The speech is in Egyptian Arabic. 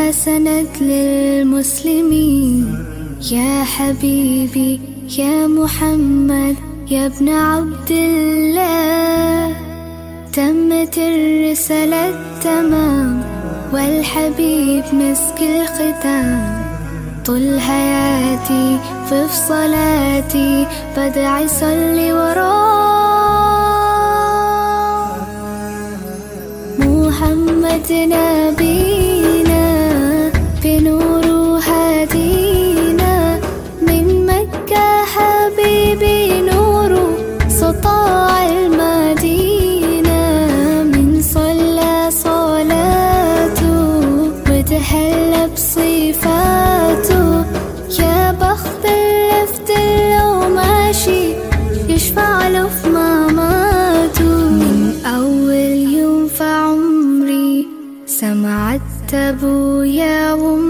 يا سند للمسلمين يا حبيبي يا محمد يا ابن عبد الله تمت الرسالة تمام والحبيب مسك الختام طول حياتي في صلاتي بدعي صلي وراه محمد نبينا بنور هدينا من مكة حبيبي نور سطاع المدينة من صلى صلاته وتحلى بصفاته يا بخت اللفت لو ماشي يشفع له في مماته من أول يوم في عمري سمعت أبويا وأمي